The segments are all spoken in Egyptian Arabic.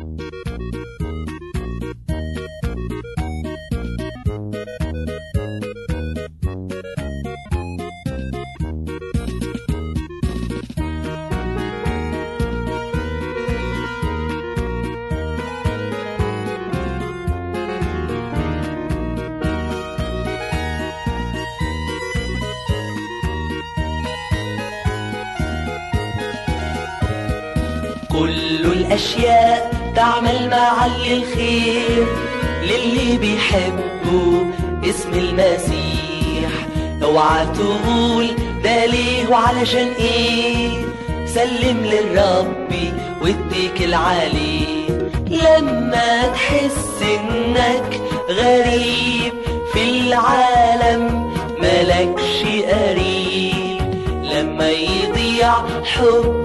كل الأشياء تعمل معي الخير للي بيحبوا اسم المسيح اوعى تقول ده ليه وعلشان ايه سلم للرب واتكل عليه لما تحس انك غريب في العالم ملكش قريب لما يضيع حب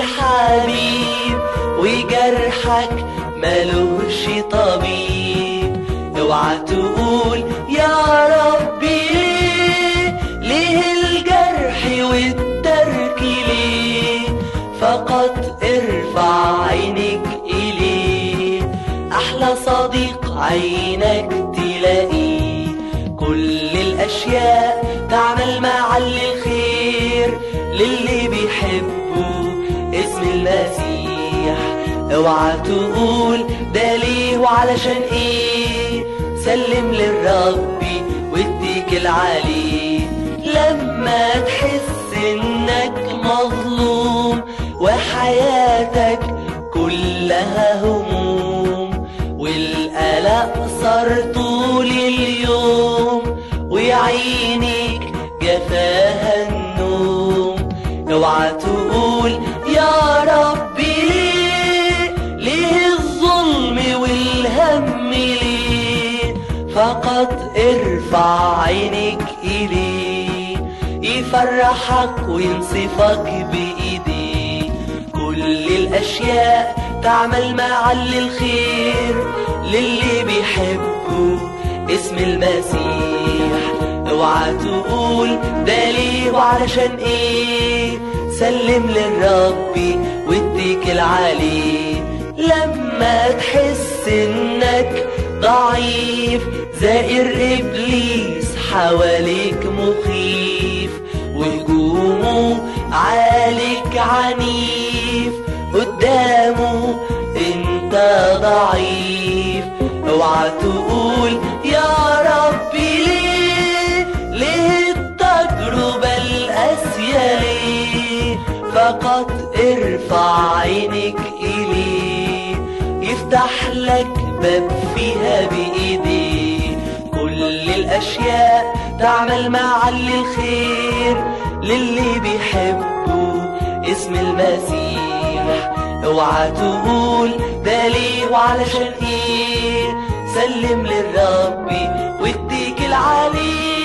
الحبيب وجرحك ملوش طبيب اوعى تقول يا ربي ليه ليه الجرح والترك ليه فقط ارفع عينك إليه أحلى صديق عينك تلاقيه كل الأشياء تعمل مع الخير للي بيحبوا اسم المسيح اوعى تقول ده ليه وعلشان ايه سلم للرب واتكل عليه لما تحس انك مظلوم وحياتك كلها هموم والقلق صار طول اليوم ويعينك جفاها النوم اوعى تقول يا ربي ليه ليه الظلم والهم ليه فقط ارفع عينك إليه يفرحك وينصفك بإيديه كل الأشياء تعمل مع الخير للي بيحبوا اسم المسيح اوعى تقول ده ليه وعلشان ايه سلم للرب واتكل عليه لما تحس انك ضعيف زائر ابليس حواليك مخيف وهجومه عليك عنيف قدامه انت ضعيف اوعى تقول يا ربي ليه ليه التجربة القاسية ليه فقط ارفع عينك إليه يفتح لك باب فيها بإيديه كل الأشياء تعمل مع الخير للي بيحبوا اسم المسيح اوعى تقول ده ليه وعلشان ايه سلم للرب واتكل عليه